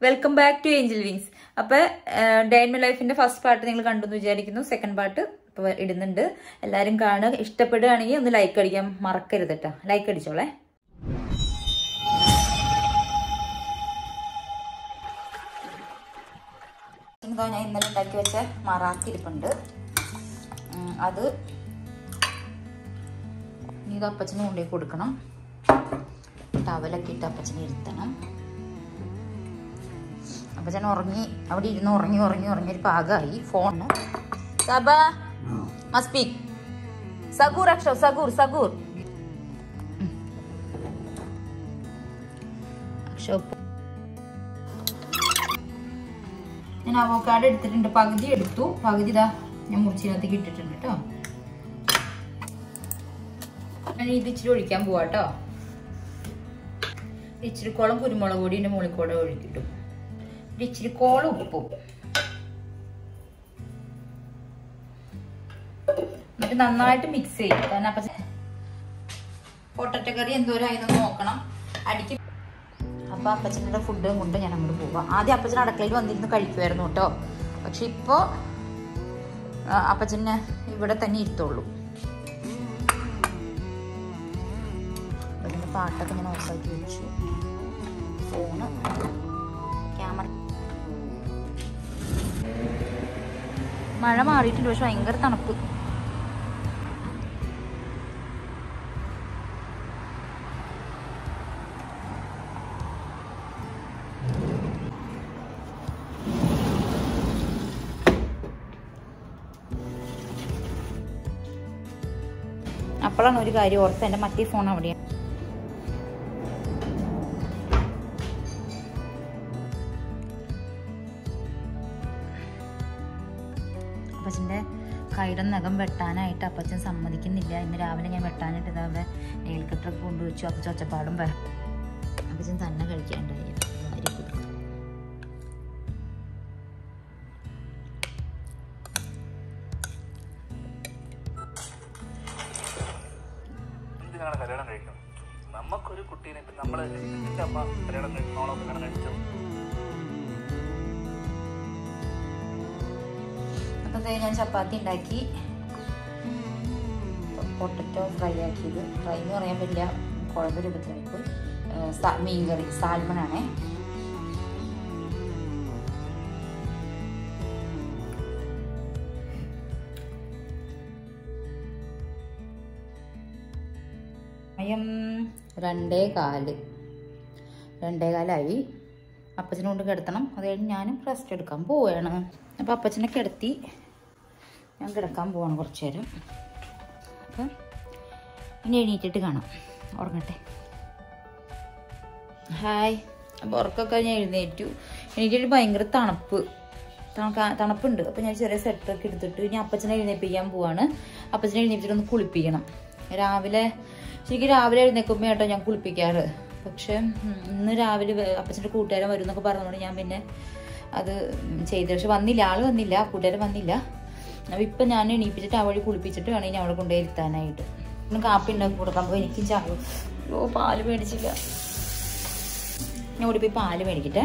Welcome back to angel wings അപ്പൊ day in my ലൈഫിന്റെ first part നിങ്ങൾ കണ്ടു എന്ന് വിചാരിക്കുന്നു സെക്കൻഡ് പാർട്ട് ഇപ്പൊ ഇടുന്നുണ്ട് എല്ലാരും കാണുക ഇഷ്ടപ്പെടുകയാണെങ്കിൽ ഒന്ന് ലൈക്ക് അടിക്കാൻ മറക്കരുത് കേട്ടോ ലൈക്ക് അടിച്ചോളെ ഇതാ ഞാൻ ഇന്നലെ ഉണ്ടാക്കി വെച്ച മറാത്തി ഇരിപ്പുണ്ട് ഉം, അത് ഇനി ഇത് അപ്പച്ചന് കൊണ്ടുപോയി കൊടുക്കണം ടവലൊക്കെ ഇട്ട് അപ്പച്ചനെ ഇരുത്തണം അപ്പച്ചൻ ഉറങ്ങി അവിടെ ഇരുന്ന് ഉറങ്ങി ഉറങ്ങി ഉറങ്ങി ഒരു പാകമായി ഫോണ് സബ മസ്പീക് സഗൂർ അക്ഷവ് സഗൂർ സഗൂർ അക്ഷവ് ഞാൻ അവോക്കാട് എടുത്തിട്ടുണ്ട് പകുതി എടുത്തു പകുതി ഇതാ ഞാൻ മുറിച്ചിനകത്തേക്ക് ഇട്ടിട്ടുണ്ട് കേട്ടോ ഞാൻ ഇത് ഇച്ചിരി ഒഴിക്കാൻ പോവാ കേട്ടോ ഇച്ചിരി കോളം കുരുമുളക് പൊടി എൻ്റെ മുകളിൽ കൂടെ ഒഴിക്കിട്ടു ഒരു ഇച്ചിരി കോളം ഉപ്പും എന്നിട്ട് നന്നായിട്ട് മിക്സ് ചെയ്യും കാരണം അപ്പൊ പൊട്ടറ്റ കറി എന്തോരായിരുന്നു നോക്കണം അടിക്ക് അപ്പൊ അപ്പച്ചൻ്റെ ഫുഡും കൊണ്ട് ഞാൻ അങ്ങോട്ട് പോവാം ആദ്യം അപ്പച്ചൻ അടുക്കളയിൽ വന്നിരുന്ന് കഴിക്കുമായിരുന്നു കേട്ടോ പക്ഷെ ഇപ്പോ ആ, അപ്പച്ചനെ ഇവിടെ തന്നെ ഇരുത്തുള്ളൂ അതിന്റെ പാട്ടൊക്കെ ഞാൻ ഓഫാക്കി വെച്ചു ഫോണ് ക്യാമറ മഴ മാറിയിട്ടുണ്ട് പക്ഷെ ഭയങ്കര തണുപ്പ് അപ്പോഴാണ് ഒരു കാര്യം ഓർത്ത് എൻ്റെ മറ്റേ ഫോൺ അവിടെയാണ് അപ്പച്ചൻ്റെ കൈയുടെ നഖം വെട്ടാനായിട്ട് അപ്പച്ചൻ സമ്മതിക്കുന്നില്ല ഇന്ന് രാവിലെ ഞാൻ വെട്ടാനായിട്ട് ഇതാ അവിടെ നെയിൽ കട്ടറൊക്കെ കൊണ്ടുവച്ചു അപ്പച്ച ഒച്ചപ്പാടും ബഹ അപ്പച്ചൻ തന്നെ കഴിക്കാണ്ടായി വാരി കൊടുക്കും എന്തിനാണ് കല്യാണം കഴിക്കുന്നത് നമുക്കൊരു കുട്ടീനെ ഇപ്പം നമ്മള് നിന്റെ അമ്മ കല്യാണം കഴിച്ചു മോളെ കല്യാണം കഴിച്ചു അപ്പം ദേ ഞാൻ ചപ്പാത്തി ഉണ്ടാക്കി പൊട്ടറ്റോ ഫ്രൈ ആക്കിയത് ഫ്രൈ എന്ന് പറയാൻ പറ്റില്ല കുഴമ്പ് രൂപത്തിലായിപ്പോയി ഏഹ് സാ- മീൻ കറി സാൽമൺ ആണേ സമയം രണ്ടേ കാല് രണ്ടേ കാലായി അപ്പച്ചനെ കൊണ്ട് കിടത്തണം അത് കഴിഞ്ഞ് ഞാനും റെസ്റ്റ് എടുക്കാൻ പോവുകയാണ് അപ്പോൾ അപ്പച്ചനെ കിടത്തി ഞാൻ കിടക്കാൻ പോവാണ് കുറച്ച് നേരം അപ്പം ഇനി എണീറ്റിട്ട് കാണാം ഉറങ്ങട്ടെ ഹായ് അപ്പോൾ ഉറക്കമൊക്കെ ഞാൻ എഴുന്നേറ്റു എണീറ്റിട്ട് ഭയങ്കര തണുപ്പ് തണുക്ക- തണുപ്പുണ്ട് അപ്പോൾ ഞാൻ ചെറിയ സെറ്റൊക്കെ എടുത്തിട്ട് ഇനി അപ്പച്ചനെ എഴുന്നേൽപ്പിക്കാൻ പോവാണ് അപ്പച്ചനെ എഴുന്നേൽപ്പിച്ചിട്ട് ഒന്ന് കുളിപ്പിക്കണം രാവിലെ ശരിക്കും രാവിലെ എഴുന്നേൽക്കുമ്പോൾ കേട്ടോ ഞാൻ കുളിപ്പിക്കാറ് പക്ഷെ ഉം, ഇന്ന് രാവിലെ വേ- അപ്പച്ചൻ്റെ കൂട്ടുകാരൻ വരും എന്നൊക്കെ പറഞ്ഞുകൊണ്ട് ഞാൻ പിന്നെ അത് ചെയ്തു പക്ഷെ വന്നില്ല ആള് വന്നില്ല കൂട്ടുകാരൻ വന്നില്ല അപ്പോൾ ഇപ്പം ഞാൻ എണീപ്പിച്ചിട്ട് ആ വഴി കുളിപ്പിച്ചിട്ട് വേണം ഇനി അവിടെ കൊണ്ടുപോയി ഇരുത്താനായിട്ട് പിന്നെ കാപ്പി ഉണ്ടാക്കി കൊടുക്കാൻ പോയി എനിക്കും ചായ ഓ പാല് മേടിച്ചില്ല ഞാൻ ഓടി പോയി പാല് മേടിക്കട്ടെ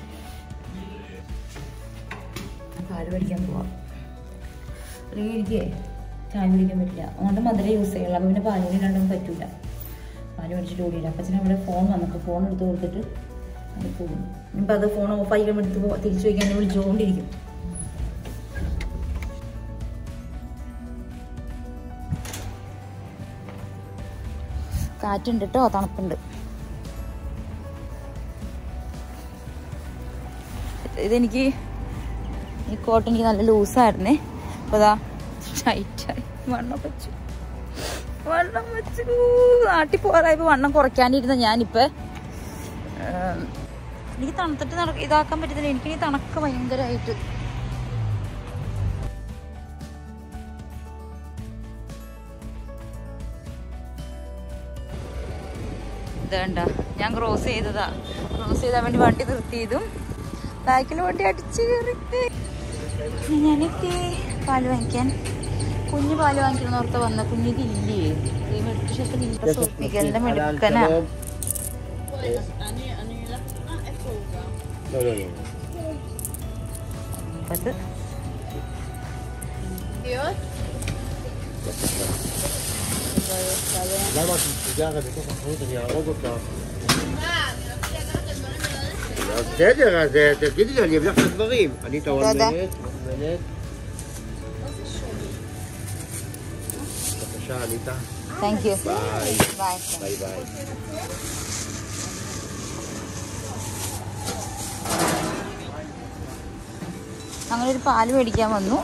പാല് മേടിക്കാൻ പോവാം അല്ലെങ്കിൽ എനിക്ക് ചായ കുടിക്കാൻ പറ്റില്ല അതുകൊണ്ട് മധുരം യൂസ് ചെയ്യണം അപ്പോൾ പിന്നെ പാല് കുടിക്കാണ്ടൊന്നും പറ്റൂല പാല് മേടിച്ചിട്ട് ഓടിയില്ല അപ്പച്ചനെ അവിടെ ഫോൺ വന്നപ്പോൾ ഫോൺ എടുത്ത് കൊടുത്തിട്ട് അത് പോകും ഇപ്പം അത് ഫോൺ ഓഫ് ആയി എടുത്ത് പോ- തിരിച്ചു വയ്ക്കാൻ എന്നെ വിളിച്ചുകൊണ്ടിരിക്കും കാറ്റുണ്ട് കേട്ടോ തണുപ്പുണ്ട് ഇതെനിക്ക് ഈ കോട്ട് എനിക്ക് നല്ല ലൂസായിരുന്നേ അപ്പോൾ അതാ ടൈറ്റായി വണ്ണം വെച്ചു വണ്ണം വെച്ചു നാട്ടിൽ പോകാറായപ്പോൾ വണ്ണം കുറയ്ക്കാനിരുന്ന ഞാനിപ്പോൾ ഏം, എനിക്ക് തണുത്തിട്ട് നട ഇതാക്കാൻ പറ്റത്തില്ല എനിക്ക് തണുക്ക ഭയങ്കരമായിട്ട് ഇതേണ്ട ഞാൻ ക്രോസ് ചെയ്തതാ ക്രോസ് ചെയ്താൻ വേണ്ടി വണ്ടി നിർത്തിയതും ബാക്കിൽ വണ്ടി അടിച്ചു കയറി ഞാനെത്തി പാല് വാങ്ങിക്കാൻ കുഞ്ഞു പാല് വാങ്ങിക്കണം ഓർത്ത് വന്ന കുഞ്ഞിതില്ലേ ഈ മെഡിക്കൽ ഷോപ്പിൽ മികലിന്റെ മെടുക്കനാ No, no, no. അത് למה את גרה בתוך החנות, אני אהרוג אותך. אז בסדר, אז אה, תגידי לי, אני אביא לך את הדברים. אני את הוואן תודה. מנט, מנט. בבקשה, אניטה. Thank you ביי. ബൈ ביי ביי. അങ്ങനെ ഒരു പാല് മേടിക്കാൻ വന്നു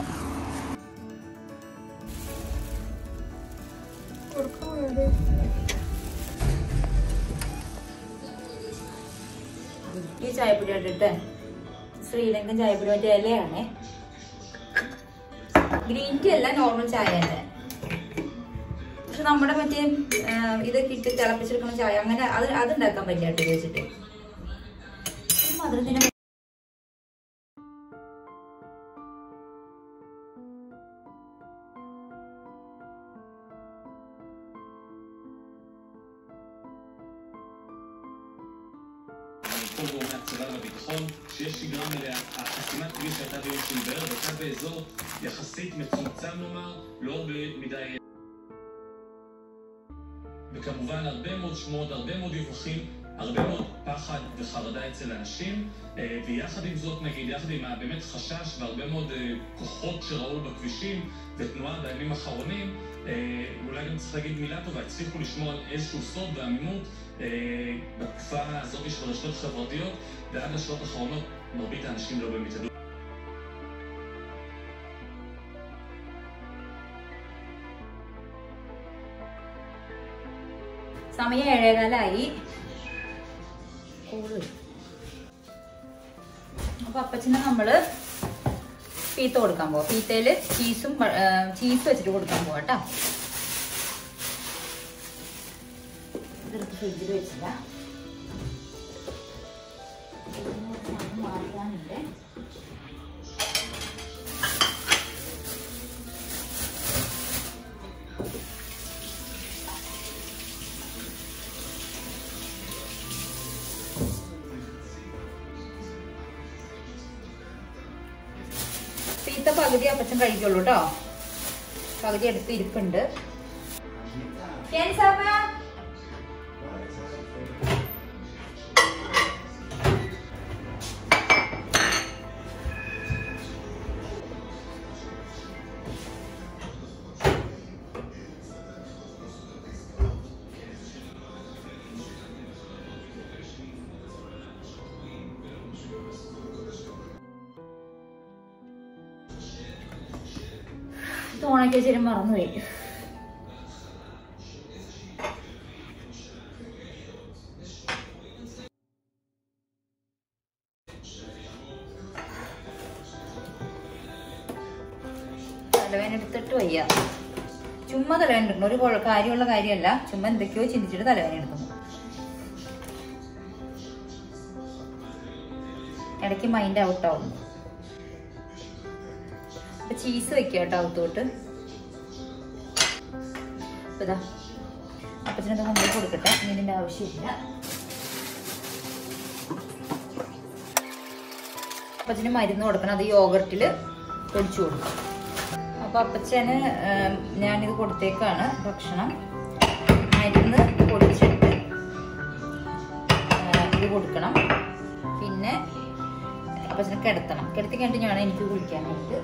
ഈ ചായപ്പൊടി ഇട്ടിട്ട് ശ്രീലങ്കൻ ചായപ്പൊടി മറ്റേ ഇലയാണേ ഗ്രീൻ ടീ അല്ല നോർമൽ ചായ തന്നെ പക്ഷെ നമ്മുടെ മറ്റേ ആ, ഇതൊക്കെ ഇട്ട് തിളപ്പിച്ചെടുക്കുന്ന ചായ അങ്ങനെ അത് അത് ഉണ്ടാക്കാൻ പറ്റില്ല കേട്ടോ ഇത് വെച്ചിട്ട് ഈ മധുരത്തിന് כל גורמי הצבא והביטחון, שיש שגרה מלאה. החסימת כביש שהייתה ביום שני בערב הייתה באזור יחסית מצומצם נאמר, לא במדי... וכמובן הרבה מאוד שמועות, הרבה מאוד דיווחים, הרבה מאוד פחד וחרדה אצל אנשים, אה, ויחד עם זאת נגיד, יחד עם הבאמת חשש והרבה מאוד אה, כוחות שראו בכבישים ותנועה בימים האחרונים, אה, אולי גם צריך להגיד מילה טובה, הצליחו לשמור על איזשהו סוד ועמימות אה, בתקופה הזאת של רשתות חברתיות, ועד לשעות האחרונות מרבית האנשים לא באמת ידעו. സമയം ഏഴേകാലായി കോള് വരും. അപ്പൊ അപ്പച്ചന് നമ്മള് പീത്ത കൊടുക്കാൻ പോവാം പീത്തയില് ചീസും ചീസ് വെച്ചിട്ട് കൊടുക്കാൻ പോവാ കേട്ടോ ഇതെടുത്ത് ഫ്രിഡ്ജിൽ വെച്ചില്ല മാറ്റാനുണ്ട് പീത്ത പകുതി അപ്പച്ചൻ കഴിക്കുള്ളൂ കേട്ടോ പകുതി എടുത്ത് ഇരിപ്പുണ്ട് കേൻസാപ്പ? ഇത് ഓണാക്കിയ ശരി മറന്നുപോയി തലവേന എടുത്തിട്ട് വയ്യ ചുമ്മാ തലവേന എടുക്കണം ഒരു കുഴ- കാര്യമുള്ള കാര്യമല്ല ചുമ്മാ എന്തൊക്കെയോ ചിന്തിച്ചിട്ട് തലവേന എടുക്കുന്നു ഇടയ്ക്ക് മൈൻഡ് ഔട്ട് ആവും അപ്പൊ ചീസ് വെക്കുക കേട്ടോ അകത്തോട്ട് അപ്പൊ ഇതാ അപ്പച്ചനൊക്കെ കൊണ്ടുപോയി കൊടുക്കട്ടെ ഇനി ഇതിന്റെ ആവശ്യമില്ല അപ്പച്ചന് മരുന്ന് കൊടുക്കണം അത് യോഗർട്ടിൽ പൊടിച്ചു കൊടുക്കും അപ്പൊ അപ്പച്ചന് ഏം, ഞാനിത് കൊടുത്തേക്കാണ് ഭക്ഷണം മരുന്ന് പൊടിച്ചിട്ട് ഏ, ഇത് കൊടുക്കണം പിന്നെ അപ്പച്ചനെ കിടത്തണം കിടത്തി കഴിഞ്ഞിട്ട് ഞാൻ എനിക്ക് കുളിക്കാനായിട്ട്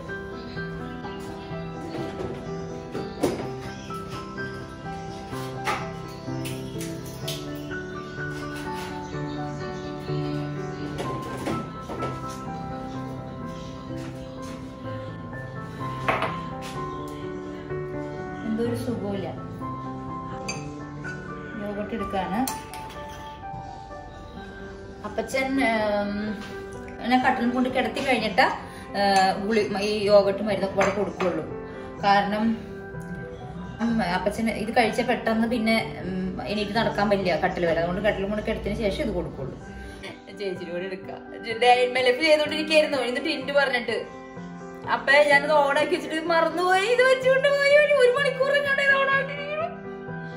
എന്തോ ഒരു സുഖമില്ല യോഗട്ട് എടുക്കാണ് അപ്പച്ചൻ ഉം, ഞാൻ കട്ടിലും കൊണ്ട് കിടത്തി കഴിഞ്ഞിട്ട് ഗുളി ഈ യോഗട്ട് മരുന്നൊക്കെ പാടെ കൊടുക്കുള്ളൂ കാരണം ഉം, അപ്പച്ചന് ഇത് കഴിച്ച പെട്ടെന്ന് പിന്നെ ഉം, എനിക്ക് നടക്കാൻ പറ്റില്ല കട്ടിൽ വരെ അതുകൊണ്ട് കട്ടിലും കൊണ്ട് കിടത്തിന് ശേഷം ഇത് കൊടുക്കുള്ളൂ ചേച്ചിയുടെ കൂടെ എടുക്കാം മെലപ്പ് ചെയ്തോണ്ടിരിക്കായിരുന്നു എന്നിട്ട് ഇൻഡ് പറഞ്ഞിട്ട് അപ്പൊ ഞാനത് ഓണാക്കി വെച്ചിട്ട് മറന്നുപോയി ഇത് വെച്ചുകൊണ്ട് പോയി ഒരു ഒരു മണിക്കൂർ കണ്ടത് ഇത് ഓണാക്കിയിരിക്കുന്നു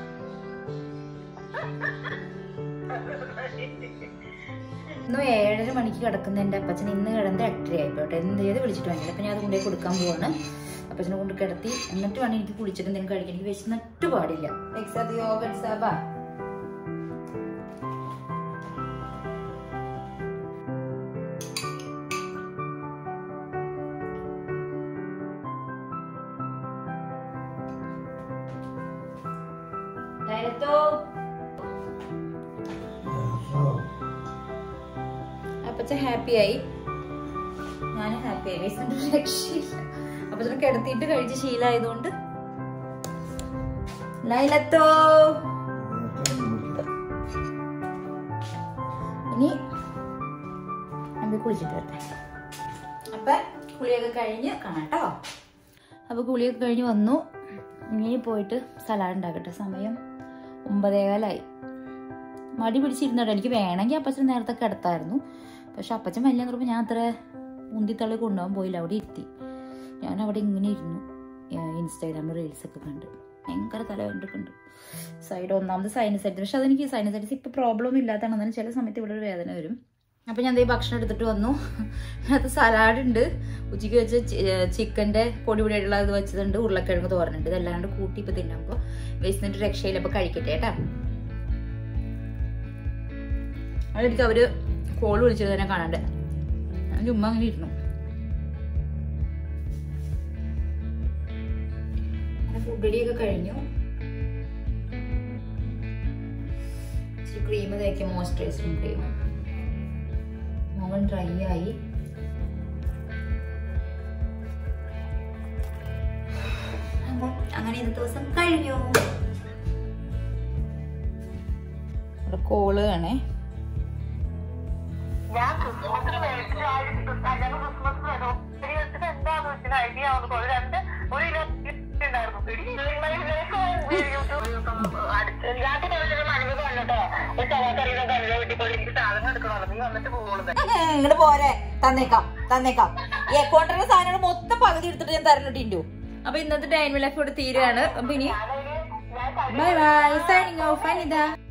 ഇന്ന് ഏഴര പന്ത്രണ്ട് മണിക്ക് കിടക്കുന്ന എൻ്റെ അപ്പച്ചൻ ഇന്ന് കിടന്ന് എട്ടര ആയിപ്പോട്ടെ എന്ത് ചെയ്ത് വിളിച്ചിട്ട് വന്നില്ല അപ്പം ഞാൻ അത് കൊണ്ടുപോയി കൊടുക്കാൻ പോവാണ് അപ്പച്ചനെ കൊണ്ട് കിടത്തി എന്നിട്ട് വേണം എനിക്ക് കുളിച്ചിട്ട് എന്തെങ്കിലും കഴിക്കാൻ എനിക്ക് വിശന്നിട്ട് പാടില്ല എക്സാ യോഗ എക്സാബാ ഡയറക്റ്റോ അപ്പച്ച ഹാപ്പിയായി ഞാനും ഹാപ്പിയായി വേസ്റ്റിന്റെ ഒരു രക്ഷയില്ല അപ്പച്ചനെ കിടത്തിയിട്ട് കഴിച്ച് ശീലമായതുകൊണ്ട് ലൈലത്തോ ഇനി നമുക്ക് കുളിച്ചിട്ട് വരട്ടെ അപ്പൊ കുളിയൊക്കെ കഴിഞ്ഞ് കാണാം കേട്ടോ അപ്പൊ കുളിയൊക്കെ കഴിഞ്ഞ് വന്നു ഇനി പോയിട്ട് സലാഡ് ഉണ്ടാക്കട്ടെ സമയം ഒമ്പതേകാലായി മടി പിടിച്ചിരുന്നോട്ടെ എനിക്ക് വേണമെങ്കിൽ അപ്പച്ചൻ നേരത്തെ കിടത്തായിരുന്നു പക്ഷെ അപ്പച്ചൻ വലിയ പറയുമ്പോൾ ഞാൻ അത്ര ഉന്തിത്തള്ളി കൊണ്ടുപോകാൻ പോയില്ല അവിടെ ഇരുത്തി ഞാൻ അവിടെ ഇങ്ങനെ ഇരുന്നു ഇൻസ്റ്റാഗ്രാമിൽ റീൽസ് ഒക്കെ കണ്ട് ഭയങ്കര തലവേണ്ടിട്ടുണ്ട് സൈഡ് ഒന്നാമത് സൈനസൈറ്റിസ് പക്ഷെ അതെനിക്ക് സൈനസൈറ്റിസ് ഇപ്പം പ്രോബ്ലം ഒന്നും ഇല്ലാത്തതാണ് എന്നാലും ചില സമയത്ത് ഇവിടെ ഒരു വേദന വരും അപ്പം ഞാൻ ദേ ഭക്ഷണം എടുത്തിട്ട് വന്നു അത് സലാഡ് ഉണ്ട് ഉച്ചയ്ക്ക് വെച്ച ചിക്കൻ്റെ പൊടി പൊടിയായിട്ടുള്ള ഇത് വെച്ചതുണ്ട് ഉരുളക്കിഴങ്ങ് തോരനുണ്ട് ഇതെല്ലാം കൂടെ കൂട്ടി ഇപ്പം തിന്നുമ്പോൾ വേസ്റ്റിൻ്റെ രക്ഷയില്ല അപ്പോൾ കഴിക്കട്ടെ കേട്ടാ അതെനിക്ക് അവര് കോൾ വിളിച്ചത് തന്നെ കാണാണ്ട് ഞാൻ ചുമ്മാ അങ്ങനെ ഇരുന്നു ഫുഡ് റെഡിയൊക്കെ കഴിഞ്ഞു ഇച്ചിരി ക്രീം തേക്കും മോയ്സ്ചറൈസറിങ് ക്രീം മുഖം ഡ്രൈ ആയി അപ്പം അങ്ങനെ ഇന്നത്തെ ദിവസം കഴിഞ്ഞു കോള് ആണേ ഞാൻ ക്രിസ്മസിന് മേടിച്ച ആ ഒരു കല്യാണം ക്രിസ്മസിന് വരും ഒരു ദിവസത്തിന് എന്താന്ന് വെച്ചാൽ ഐഡിയ ആവുന്നു ഒരു രണ്ട് ഒരു കിലോ ഉണ്ടായിരുന്നു പിടി രാത്രി ദിവസം അനുഭവം വന്നിട്ടോ ഒരു ചവക്കറിയുടെ കല്ല് വെട്ടിക്കൊണ്ട് എനിക്ക് സാധനം എടുക്കണമല്ലോ നീ വന്നിട്ട് പോകുന്നത് ഇങ്ങോട്ട് പോരെ തന്നേക്കാം തന്നേക്കാം ഈ അക്കൗണ്ടിലെ സാധനങ്ങൾ മൊത്തം പകുതി എടുത്തിട്ട് ഞാൻ തരണിട്ടിണ്ടു അപ്പൊ ഇന്നത്തെ ടൈം ലൈഫ് ഇവിടെ തീരുകയാണ് അപ്പൊ ഇനി ഞാനൊരു ഞാൻ bye bye signing off Anitha